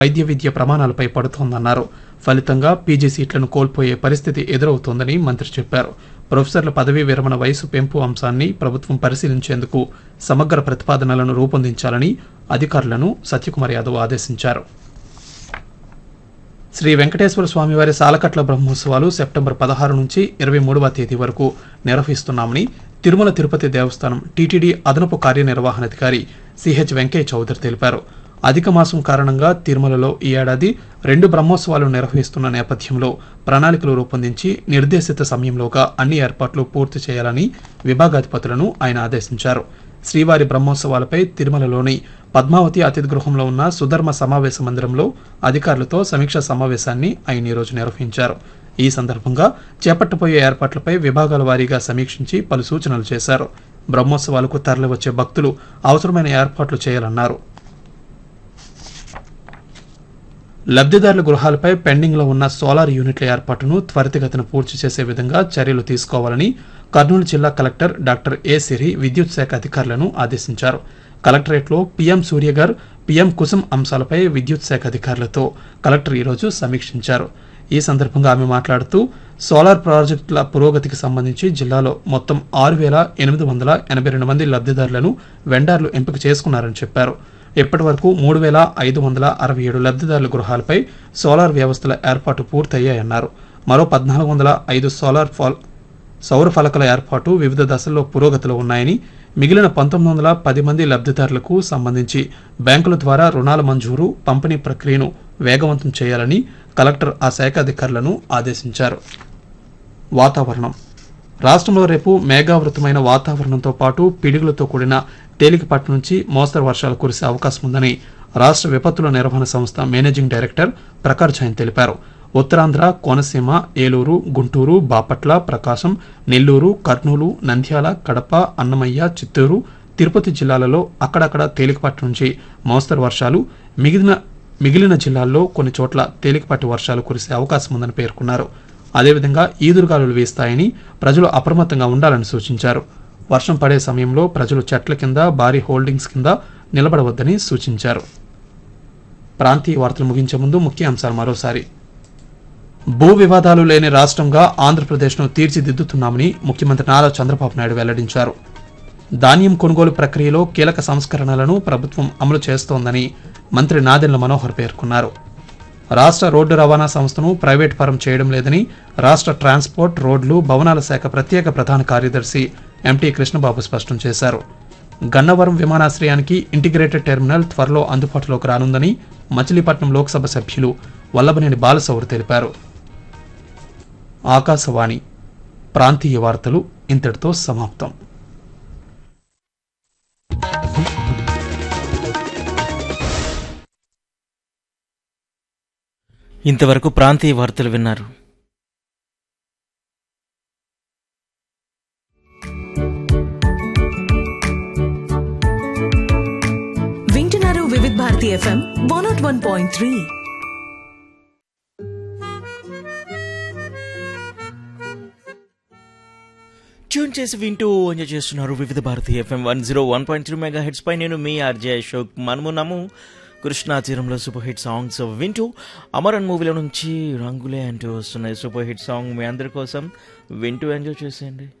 వైద్య విద్య ప్రమాణాలపై పడుతోందన్నారు ఫలితంగా పీజీ సీట్లను కోల్పోయే పరిస్థితి ఎదురవుతోందని మంత్రి చెప్పారు ప్రొఫెసర్ల పదవీ విరమణ వయసు పెంపు అంశాన్ని ప్రభుత్వం పరిశీలించేందుకు సమగ్ర ప్రతిపాదనలను రూపొందించాలని అధికారులను సత్యకుమార్ యాదవ్ ఆదేశించారు శ్రీ వెంకటేశ్వర స్వామివారి సాలకట్ల బ్రహ్మోత్సవాలు సెప్టెంబర్ పదహారు నుంచి ఇరవై మూడవ తేదీ వరకు నిర్వహిస్తున్నామని తిరుమల తిరుపతి దేవస్థానం టీటీడీ అదనపు కార్యనిర్వహణాధికారి సిహెచ్ వెంకయ్య చౌదరి తెలిపారు అధిక మాసం కారణంగా తిరుమలలో ఈ ఏడాది రెండు బ్రహ్మోత్సవాలు నిర్వహిస్తున్న నేపథ్యంలో ప్రణాళికలు రూపొందించి నిర్దేశిత సమయంలోగా అన్ని ఏర్పాట్లు పూర్తి చేయాలని విభాగాధిపతులను ఆయన ఆదేశించారు శ్రీవారి బ్రహ్మోత్సవాలపై తిరుమలలోని పద్మావతి అతిథి గృహంలో ఉన్న సుధర్మ సమావేశ మందిరంలో అధికారులతో సమీక్షా సమావేశాన్ని ఆయన ఈరోజు నిర్వహించారు ఈ సందర్భంగా చేపట్టబోయే ఏర్పాట్లపై విభాగాల వారీగా సమీక్షించి పలు సూచనలు చేశారు బ్రహ్మోత్సవాలకు తరలివచ్చే భక్తులు అవసరమైన ఏర్పాట్లు చేయాలన్నారు లబ్ధిదారుల గృహాలపై పెండింగ్లో ఉన్న సోలార్ యూనిట్ల ఏర్పాటును త్వరితగతిన పూర్తి చేసే విధంగా చర్యలు తీసుకోవాలని కర్నూలు జిల్లా కలెక్టర్ డాక్టర్ ఏ సిరి విద్యుత్ శాఖ అధికారులను ఆదేశించారు కలెక్టరేట్లో పీఎం సూర్యగర్ పీఎం కుసుమ్ అంశాలపై విద్యుత్ శాఖ అధికారులతో కలెక్టర్ ఈరోజు సమీక్షించారు ఈ సందర్భంగా ఆమె మాట్లాడుతూ సోలార్ ప్రాజెక్టుల పురోగతికి సంబంధించి జిల్లాలో మొత్తం ఆరు వేల ఎనిమిది వందల ఎనభై రెండు మంది లబ్ధిదారులను వెండార్లు ఎంపిక చేసుకున్నారని చెప్పారు ఇప్పటి వరకు మూడు వేల ఐదు వందల అరవై ఏడు లబ్ధిదారుల గృహాలపై సోలార్ వ్యవస్థల ఏర్పాటు పూర్తయ్యాయన్నారు మరో పద్నాలుగు వందల ఐదు సోలార్ ఫాల్ సౌర ఫలకల ఏర్పాటు వివిధ దశల్లో పురోగతిలో ఉన్నాయని మిగిలిన పంతొమ్మిది వందల పది మంది లబ్ధిదారులకు సంబంధించి బ్యాంకుల ద్వారా రుణాల మంజూరు పంపిణీ ప్రక్రియను వేగవంతం చేయాలని కలెక్టర్ ఆ శాఖ అధికారులను ఆదేశించారు వాతావరణం రాష్ట్రంలో రేపు మేఘావృతమైన వాతావరణంతో పాటు పిడుగులతో కూడిన తేలికపాటి నుంచి మోస్తరు వర్షాలు కురిసే అవకాశం ఉందని రాష్ట్ర విపత్తుల నిర్వహణ సంస్థ మేనేజింగ్ డైరెక్టర్ ప్రకాష్ జైన్ తెలిపారు ఉత్తరాంధ్ర కోనసీమ ఏలూరు గుంటూరు బాపట్ల ప్రకాశం నెల్లూరు కర్నూలు నంద్యాల కడప అన్నమయ్య చిత్తూరు తిరుపతి జిల్లాలలో అక్కడక్కడ తేలికపాటి నుంచి మోస్తరు వర్షాలు మిగిలిన మిగిలిన జిల్లాల్లో కొన్ని చోట్ల తేలికపాటి వర్షాలు కురిసే అవకాశం ఉందని పేర్కొన్నారు అదేవిధంగా ఈదురుగాలులు వీస్తాయని ప్రజలు అప్రమత్తంగా ఉండాలని సూచించారు వర్షం పడే సమయంలో ప్రజలు చెట్ల కింద భారీ హోల్డింగ్స్ కింద నిలబడవద్దని సూచించారు ప్రాంతీయ వార్తలు ముగించే ముందు ముఖ్య అంశాలు మరోసారి భూ వివాదాలు లేని రాష్ట్రంగా ఆంధ్రప్రదేశ్ను తీర్చిదిద్దుతున్నామని ముఖ్యమంత్రి నారా చంద్రబాబు నాయుడు వెల్లడించారు ధాన్యం కొనుగోలు ప్రక్రియలో కీలక సంస్కరణలను ప్రభుత్వం అమలు చేస్తోందని మంత్రి నాదెండ్ల మనోహర్ పేర్కొన్నారు రాష్ట్ర రోడ్డు రవాణా సంస్థను ప్రైవేట్ పరం చేయడం లేదని రాష్ట్ర ట్రాన్స్పోర్ట్ రోడ్లు భవనాల శాఖ ప్రత్యేక ప్రధాన కార్యదర్శి ఎంటీ కృష్ణబాబు స్పష్టం చేశారు గన్నవరం విమానాశ్రయానికి ఇంటిగ్రేటెడ్ టెర్మినల్ త్వరలో అందుబాటులోకి రానుందని మచిలీపట్నం లోక్సభ సభ్యులు వల్లభనేని బాలసౌరు తెలిపారు ఆకాశవాణి ప్రాంతీయ వార్తలు ఇంతటితో సమాప్తం ఇంతవరకు ప్రాంతీయ వార్తలు విన్నారు వింటున్నారు Vividh Bharati FM one nought one point three tune చేసి వింటూ ఎంజాయ్ చేస్తున్నారు Vividh Bharati FM one zero one point three megahertz పై నేను మీ ఆర్జే అశోక్ మనము నమ్ము కృష్ణా తీరంలో సూపర్ హిట్ సాంగ్స్ వింటూ అమరన్ మూవీలో నుంచి రంగులే అంటూ వస్తున్నాయి సూపర్ హిట్ సాంగ్ మీ అందరి కోసం వింటూ ఎంజాయ్ చేసేయండి